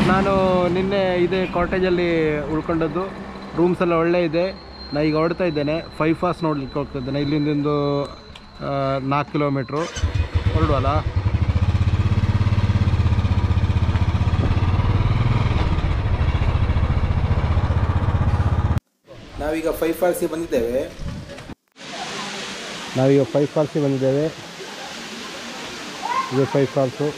ನಾನು ನಿನ್ನೆ ಇದೇ ಕಾಟೇಜಲ್ಲಿ ಉಳ್ಕೊಂಡದ್ದು ರೂಮ್ಸ್ ಎಲ್ಲ ಒಳ್ಳೆ ಇದೆ ನಾ ಈಗ ಹೊರಡ್ತಾ ಇದ್ದೇನೆ ಫೈವ್ ಫಾಸ್ಟ್ ನೋಡ್ಲಿಕ್ಕೆ ಹೋಗ್ತಾ ಇದ್ದೇನೆ ಇಲ್ಲಿಂದೊಂದು ನಾಲ್ಕು ಕಿಲೋಮೀಟ್ರು ಹೊರಡುವಲ್ಲ ನಾವೀಗ ಫೈವ್ ಫಾಲ್ಸಿಗೆ ಬಂದಿದ್ದೇವೆ ನಾವೀಗ ಫೈವ್ ಫಾಲ್ಸಿಗೆ ಬಂದಿದ್ದೇವೆ ಇದು ಫೈವ್ ಫಾಲ್ಸು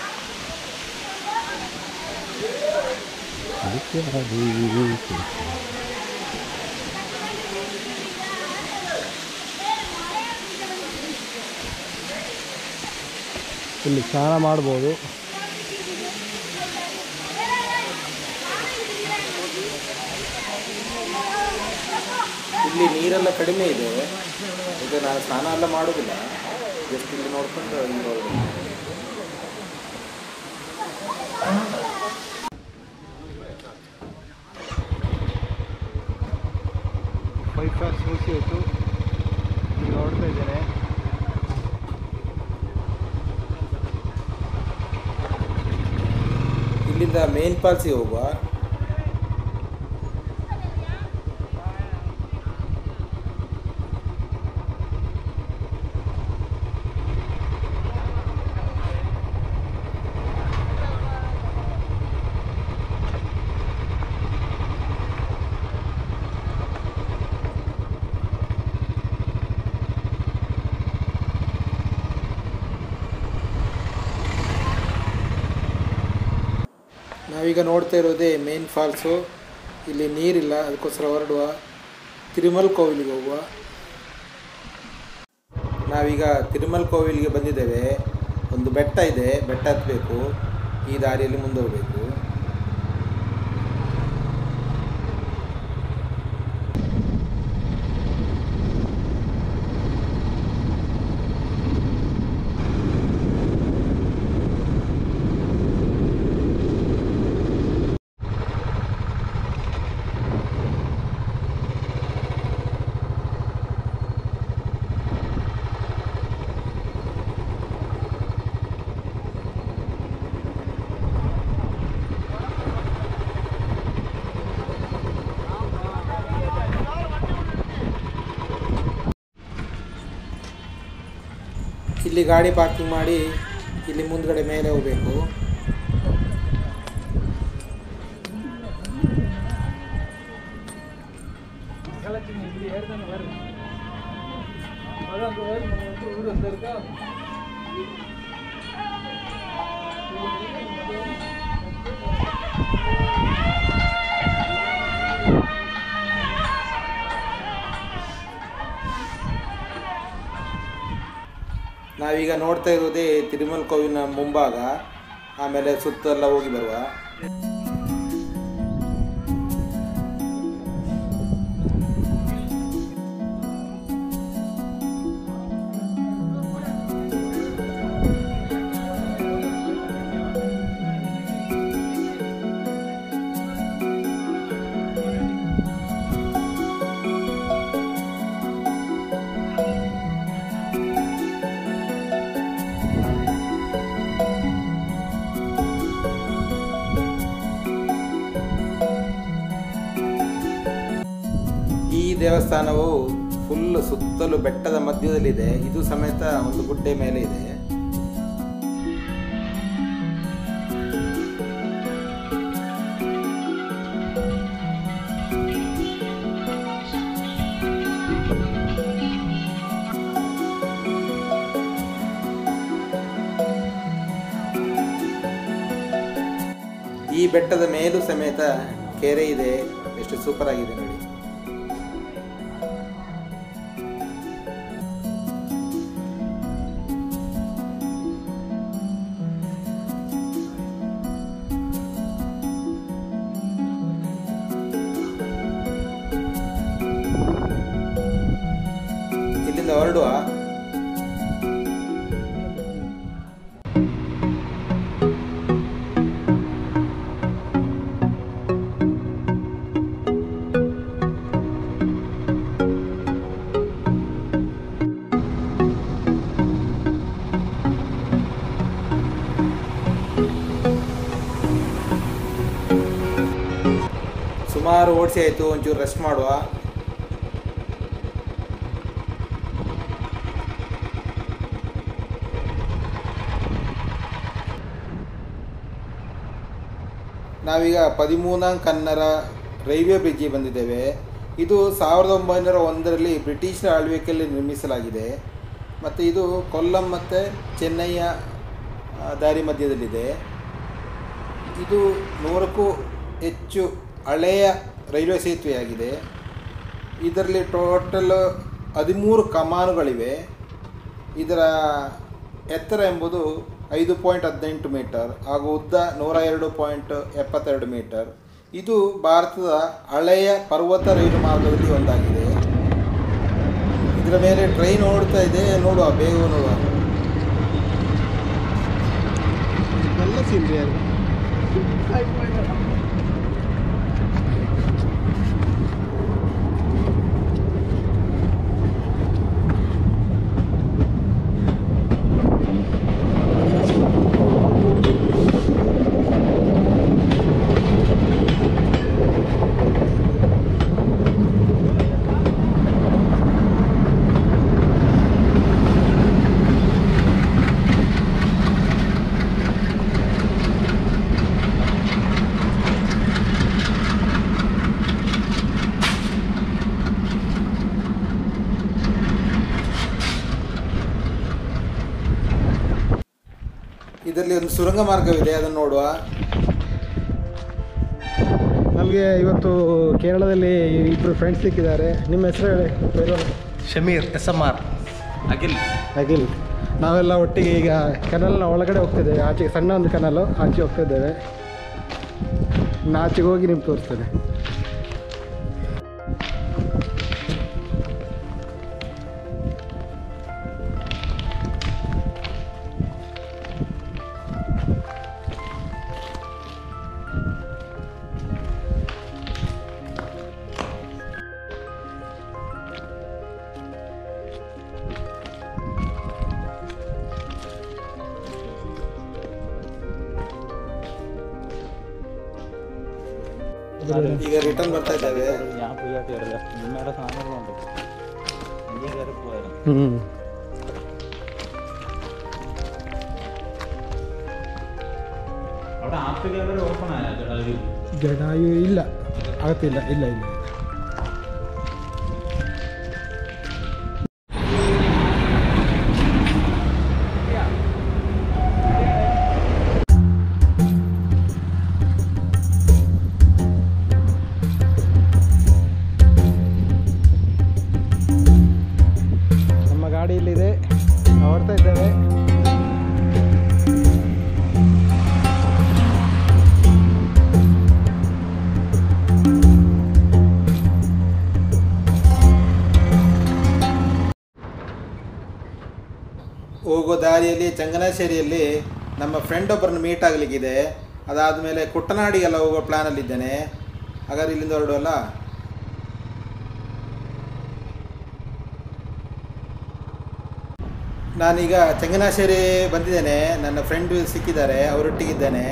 ಇಲ್ಲಿ ಸ್ನಾನ ಮಾಡ್ಬೋದು ಇಲ್ಲಿ ನೀರೆಲ್ಲ ಕಡಿಮೆ ಇದೆ ಈಗ ನಾನು ಸ್ನಾನ ಎಲ್ಲ ಮಾಡೋದಿಲ್ಲ ಜಸ್ಟ್ ಇಲ್ಲಿ ನೋಡ್ಕೊಂಡು ಹಿಂಗೆ ಹೋಗೋದು. ಫೈವ್ ಫಾಲ್ಸ್ ಮುಗಿಸಿ ಆಯಿತು ಈಗ ನೋಡ್ತಾ ಇದ್ದೇನೆ ಇಲ್ಲಿಂದ ಮೇನ್ ಫಾಲ್ಸಿಗೆ ಹೋಗುವ ನಾವೀಗ ನೋಡ್ತಾ ಇರೋದೇ ಮೇನ್ ಫಾಲ್ಸು ಇಲ್ಲಿ ನೀರಿಲ್ಲ ಅದಕ್ಕೋಸ್ಕರ ಹೊರಡುವ ತಿರುಮಲ್ ಕೋವಿಲಿಗೆ ಹೋಗುವ ನಾವೀಗ ತಿರುಮಲ್ ಕೋವಿಲಿಗೆ ಬಂದಿದ್ದೇವೆ ಒಂದು ಬೆಟ್ಟ ಇದೆ ಬೆಟ್ಟ ಹತ್ತಬೇಕು ಈ ದಾರಿಯಲ್ಲಿ ಮುಂದೆ ಹೋಗಬೇಕು ಇಲ್ಲಿ ಗಾಡಿ ಪಾರ್ಕಿಂಗ್ ಮಾಡಿ ಇಲ್ಲಿ ಮುಂದ್ಗಡೆ ಮೇಲೆ ಹೋಗಬೇಕು ನಾವೀಗ ನೋಡ್ತಾ ಇರೋದೇ ತಿರುಮಲ ಕೋವಿನ ಮುಂಭಾಗ ಆಮೇಲೆ ಸುತ್ತೆಲ್ಲ ಹೋಗಿ ಬರುವ ಈ ದೇವಸ್ಥಾನವು ಫುಲ್ ಸುತ್ತಲೂ ಬೆಟ್ಟದ ಮಧ್ಯದಲ್ಲಿದೆ ಇದು ಸಮೇತ ಒಂದು ಗುಡ್ಡೆ ಮೇಲೆ ಇದೆ ಈ ಬೆಟ್ಟದ ಮೇಲೂ ಸಮೇತ ಕೆರೆ ಇದೆ ಎಷ್ಟು ಸೂಪರ್ ಆಗಿದೆ ನೋಡಿ ಇಲ್ಲಿಂದ ಹೊರಡುವ ಸುಮಾರು ಓಡಿಸಿ ಆಯಿತು ಒಂಚೂರು ರೆಸ್ಟ್ ಮಾಡುವ ನಾವೀಗ ಪದಿಮೂನಾಂ ಕನ್ನಡ ರೈಲ್ವೆ ಬ್ರಿಡ್ಜಿಗೆ ಬಂದಿದ್ದೇವೆ ಇದು ಸಾವಿರದ ಒಂಬೈನೂರ ಒಂದರಲ್ಲಿ ಬ್ರಿಟಿಷರ ಆಳ್ವಿಕೆಯಲ್ಲಿ ನಿರ್ಮಿಸಲಾಗಿದೆ ಮತ್ತು ಇದು ಕೊಲ್ಲಂ ಮತ್ತು ಚೆನ್ನೈಯ ಆ, ದಾರಿ ಮಧ್ಯದಲ್ಲಿದೆ ಇದು ನೂರಕ್ಕೂ ಹೆಚ್ಚು ಹಳೆಯ ರೈಲ್ವೆ ಸೇತುವೆಯಾಗಿದೆ ಇದರಲ್ಲಿ ಟೋಟಲ್ ಹದಿಮೂರು ಕಮಾನುಗಳಿವೆ ಇದರ ಎತ್ತರ ಎಂಬುದು ಐದು ಪಾಯಿಂಟ್ ಹದಿನೆಂಟು ಮೀಟರ್ ಹಾಗೂ ಉದ್ದ ನೂರ ಎರಡು ಪಾಯಿಂಟ್ ಎಪ್ಪತ್ತೆರಡು ಮೀಟರ್ ಇದು ಭಾರತದ ಹಳೆಯ ಪರ್ವತ ರೈಲು ಮಾರ್ಗದಲ್ಲಿ ಒಂದಾಗಿದೆ ಇದರ ಮೇಲೆ ಟ್ರೈನ್ ಓಡ್ತಾ ಇದೆ ನೋಡುವ ಬೇಗ ನೋಡುವ ಎಲ್ಲ ಸೀನ್ರಿ ಅದು ಇದರಲ್ಲಿ ಒಂದು ಸುರಂಗ ಮಾರ್ಗವಿದೆ ಅದನ್ನು ನೋಡುವ ನಮಗೆ ಇವತ್ತು ಕೇರಳದಲ್ಲಿ ಇಬ್ಬರು ಫ್ರೆಂಡ್ಸ್ ಸಿಕ್ಕಿದ್ದಾರೆ ನಿಮ್ಮ ಹೆಸರು ಹೇಳಿ ಬೇರೆ Shameer S M R Akhil Akhil ನಾವೆಲ್ಲ ಒಟ್ಟಿಗೆ ಈಗ ಕೆನಲ್ನ ಒಳಗಡೆ ಹೋಗ್ತಿದ್ದೇವೆ ಆಚೆಗೆ ಸಣ್ಣ ಒಂದು ಕೆನಲು ಆಚೆ ಹೋಗ್ತಿದ್ದೇವೆ ಇನ್ನು ಆಚೆಗೆ ಹೋಗಿ ನಿಮ್ಗೆ ತೋರಿಸ್ತೇನೆ ಈಗ ರಿಟರ್ನ್ ಬರ್ತಾ ഇದ್ದೇವೆ ഞാൻ ഫ്രീ ആയിട്ട് കയറില്ല നിമ്മയുടെ സാധനങ്ങളുണ്ട് നീ കയറി പോയാലും ಹ್ಞೂ അവിടെ ആഫ്രിക്ക വരെ ഓപ്പൺ ആയ ചേട്ടാ ഒരു ಜಡಾಯು ಇಲ್ಲ ಆಗತ್ತಿಲ್ಲ ಇಲ್ಲ ಇಲ್ಲ ಇಲ್ಲ ನಮ್ಮ ಗಾಡಿ ಇಲ್ಲಿದೆ ನಾವು ಹೊರಡ್ತಾ ಇದ್ದೇವೆ ಹೋಗೋ ದಾರಿಯಲ್ಲಿ ಚಂಗನಾಶ್ಶೇರಿಯಲ್ಲಿ ನಮ್ಮ ಫ್ರೆಂಡ್ ಒಬ್ಬರನ್ನು ಮೀಟ್ ಆಗಲಿಕ್ಕಿದೆ ಅದಾದಮೇಲೆ ಕುಟ್ಟನಾಡಿಗೆಲ್ಲ ಹೋಗೋ ಪ್ಲ್ಯಾನಲ್ಲಿದ್ದೇನೆ ಹಾಗಾದ್ರೆ ಇಲ್ಲಿಂದ ಹೊರಡುವಲ್ಲ ನಾನೀಗ ಚಂಗನಾಶ್ಶೇರಿ ಬಂದಿದ್ದೇನೆ ನನ್ನ ಫ್ರೆಂಡ್ ಸಿಕ್ಕಿದ್ದಾರೆ ಅವರೊಟ್ಟಿಗಿದ್ದೇನೆ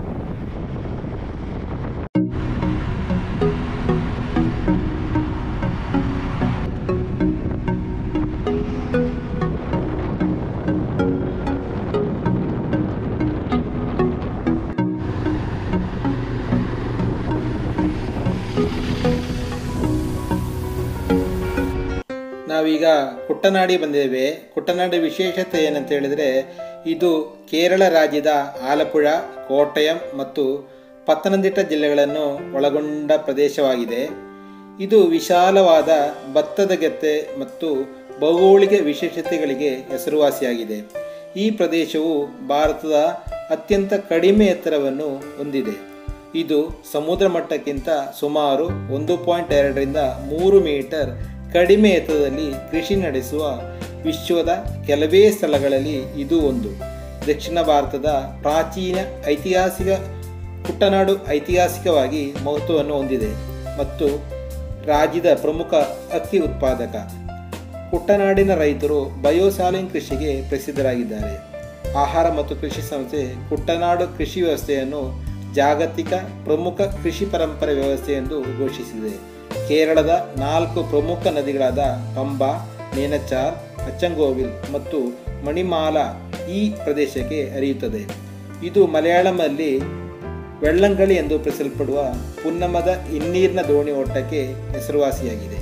ನಾವೀಗ ಕುಟ್ಟನಾಡಿ ಬಂದಿದ್ದೇವೆ ಕುಟ್ಟನಾಡಿ ವಿಶೇಷತೆ ಏನಂತ ಹೇಳಿದರೆ ಇದು ಕೇರಳ ರಾಜ್ಯದ ಆಲಪ್ಪುಳ ಕೋಟಯಂ ಮತ್ತು ಪತ್ತನಂತಿಟ್ಟ ಜಿಲ್ಲೆಗಳನ್ನು ಒಳಗೊಂಡ ಪ್ರದೇಶವಾಗಿದೆ ಇದು ವಿಶಾಲವಾದ ಭತ್ತದ ಗದ್ದೆ ಮತ್ತು ಭೌಗೋಳಿಕ ವಿಶೇಷತೆಗಳಿಗೆ ಹೆಸರುವಾಸಿಯಾಗಿದೆ ಈ ಪ್ರದೇಶವು ಭಾರತದ ಅತ್ಯಂತ ಕಡಿಮೆ ಎತ್ತರವನ್ನು ಹೊಂದಿದೆ ಇದು ಸಮುದ್ರ ಮಟ್ಟಕ್ಕಿಂತ ಸುಮಾರು ಒಂದು ಪಾಯಿಂಟ್ ಎರಡರಿಂದ ಮೂರು ಮೀಟರ್ ಕಡಿಮೆ ಎತ್ತರದಲ್ಲಿ ಕೃಷಿ ನಡೆಸುವ ವಿಶ್ವದ ಕೆಲವೇ ಸ್ಥಳಗಳಲ್ಲಿ ಇದು ಒಂದು ದಕ್ಷಿಣ ಭಾರತದ ಪ್ರಾಚೀನ ಐತಿಹಾಸಿಕ ಕುಟ್ಟನಾಡು ಐತಿಹಾಸಿಕವಾಗಿ ಮಹತ್ವವನ್ನು ಹೊಂದಿದೆ ಮತ್ತು ರಾಜ್ಯದ ಪ್ರಮುಖ ಅಕ್ಕಿ ಉತ್ಪಾದಕ ಕುಟ್ಟನಾಡಿನ ರೈತರು ಬಯೋಸಾಲಿನ್ ಕೃಷಿಗೆ ಪ್ರಸಿದ್ಧರಾಗಿದ್ದಾರೆ ಆಹಾರ ಮತ್ತು ಕೃಷಿ ಸಂಸ್ಥೆ ಕುಟ್ಟನಾಡು ಕೃಷಿ ವ್ಯವಸ್ಥೆಯನ್ನು ಜಾಗತಿಕ ಪ್ರಮುಖ ಕೃಷಿ ಪರಂಪರೆ ವ್ಯವಸ್ಥೆ ಎಂದು ಘೋಷಿಸಿದೆ ಕೇರಳದ ನಾಲ್ಕು ಪ್ರಮುಖ ನದಿಗಳಾದ ಪಂಬಾ ಮೇನಚಾರ್ ಅಚ್ಚಂಗೋವಿಲ್ ಮತ್ತು ಮಣಿಮಾಲ ಈ ಪ್ರದೇಶಕ್ಕೆ ಹರಿಯುತ್ತದೆ ಇದು ಮಲಯಾಳಂನಲ್ಲಿ ವೆಳ್ಳಂಗಳಿ ಎಂದು ಪ್ರಸಿಸಲ್ಪಡುವ ಪುನ್ನಮದ ಹಿನ್ನೀರಿನ ದೋಣಿ ಓಟಕ್ಕೆ ಹೆಸರುವಾಸಿಯಾಗಿದೆ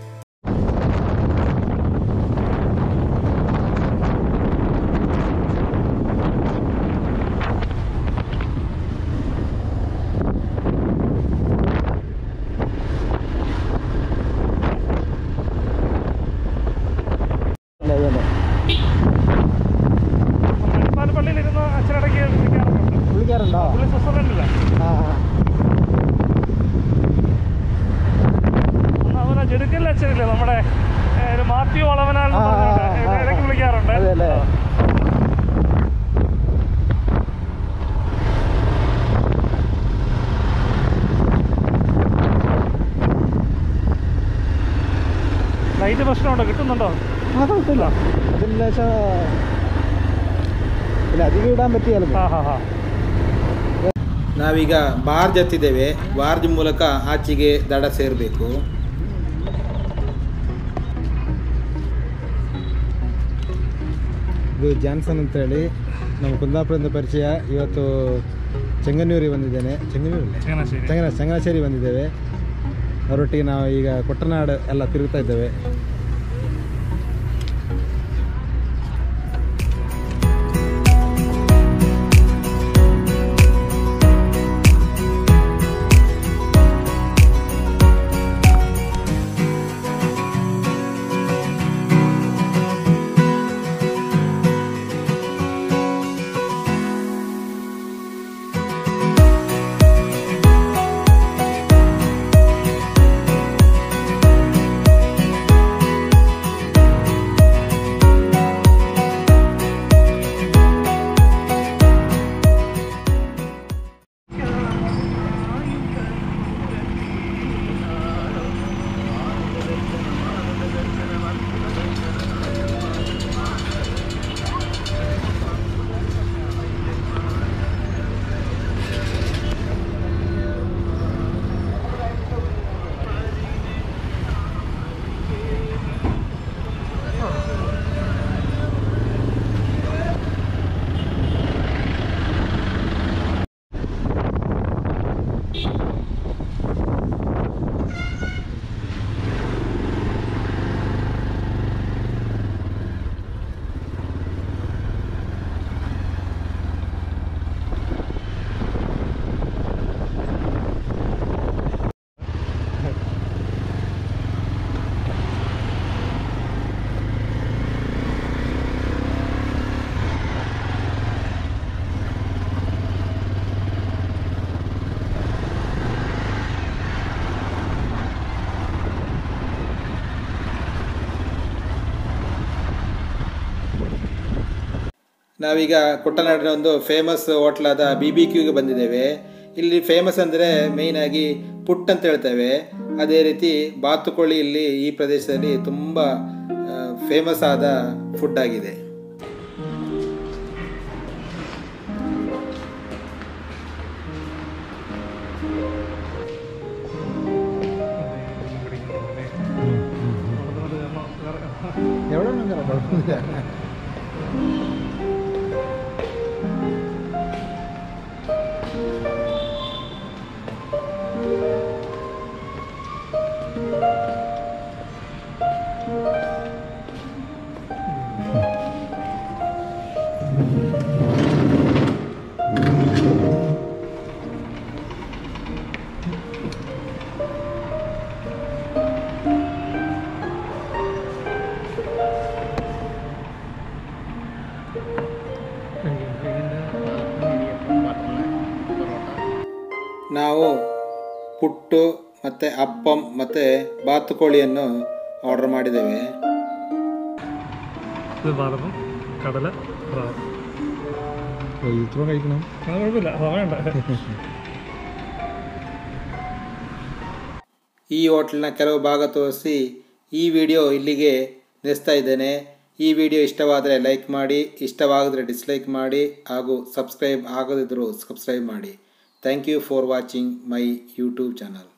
പള്ളിയിലിരുന്ന് അച്ഛനിടയ്ക്ക് വിളിക്കാറുണ്ട് വിളിക്കാറുണ്ടോ പുള്ളി സ്വിറ്റ്സർലൻഡില്ല ആ അന്ന് അതുപോലെ ജെടുക്കലിൽ അച്ഛനില്ലേ നമ്മുടെ ഏ, ഒരു മാത്യു വളവനാൽ എന്ന് ആ, ആ, പറഞ്ഞിട്ട് ആ, ആ. ഇടയ്ക്ക് വിളിക്കാറുണ്ട് അതെയല്ലേ? ആ. ലൈറ്റ് പ്രശ്നമുണ്ടോ കിട്ടുന്നുണ്ടോ ആ കുഴപ്പമില്ല അതിന് ലേശം ಇಲ್ಲ ಅಧಿಕ ಇಡಾൻ ಪറ്റിയാലും ಹಾಂ ಹಾಂ ಹಾಂ ನಾವೀಗ ಬಾರ್ಜ್ ಹತ್ತಿದ್ದೇವೆ ಬಾರ್ಜ್ ಮೂಲಕ ಆಚೆಗೆ ದಡ ಸೇರಬೇಕು ಇದು ಜಾನ್ಸನ್ ಅಂತೇಳಿ ನಮ್ಮ ಕುಂದಾಪುರದಿಂದ ಪರಿಚಯ ಇವತ್ತು ಚೆಂಗನ್ನೂರಿಗೆ ಬಂದಿದ್ದೇನೆ ಚೆಂಗನ್ನೂರಲ್ಲಿ ചങ്ങനാശ്ശേരി ಚಂಗನ ಚಂಗನಶ್ശೇರಿ ಬಂದಿದ್ದೇವೆ ಅವರೊಟ್ಟಿಗೆ ನಾವು ಈಗ ಕೊಟ್ಟನಾಡು ಎಲ್ಲ ತಿರುಗ್ತಾ ಇದ್ದೇವೆ ನಾವೀಗ ಕುಟ್ಟನಾಡಿನ ಒಂದು ಫೇಮಸ್ ಹೋಟ್ಲಾದ ಬಿ ಬಿ ಕ್ಯೂಗೆ ಬಂದಿದ್ದೇವೆ ಇಲ್ಲಿ ಫೇಮಸ್ ಅಂದರೆ ಮೇಯ್ನಾಗಿ ಪುಟ್ ಅಂತ ಹೇಳ್ತೇವೆ ಅದೇ ರೀತಿ ಬಾತುಕೋಳಿ ಇಲ್ಲಿ ಈ ಪ್ರದೇಶದಲ್ಲಿ ತುಂಬ ಫೇಮಸ್ ಆದ ಫುಡ್ ಆಗಿದೆ എവിടെ കുഴപ്പമില്ല ನಾವು ಪುಟ್ಟು ಮತ್ತು ಅಪ್ಪಂ ಮತ್ತು ಬಾತುಕೋಳಿಯನ್ನು ಆರ್ಡರ್ ಮಾಡಿದ್ದೇವೆ ഇത് വളവും കടല പ്രാവ് ഇത്ര കഴിക്കണം അത് കുഴപ്പമില്ല സമയമുണ്ട് ಈ ಹೋಟ್ಲಿನ ಕೆಲವು ಭಾಗ ತೋರಿಸಿ ಈ ವಿಡಿಯೋ ಇಲ್ಲಿಗೆ ನಿಲ್ಲಿಸ್ತಾ ಇದ್ದೇನೆ ಈ ವಿಡಿಯೋ ಇಷ್ಟವಾದರೆ ಲೈಕ್ ಮಾಡಿ ಇಷ್ಟವಾಗದರೆ ಡಿಸ್ಲೈಕ್ ಮಾಡಿ ಹಾಗೂ ಸಬ್ಸ್ಕ್ರೈಬ್ ಆಗದಿದ್ದರೂ ಸಬ್ಸ್ಕ್ರೈಬ್ ಮಾಡಿ thank you for watching my YouTube channel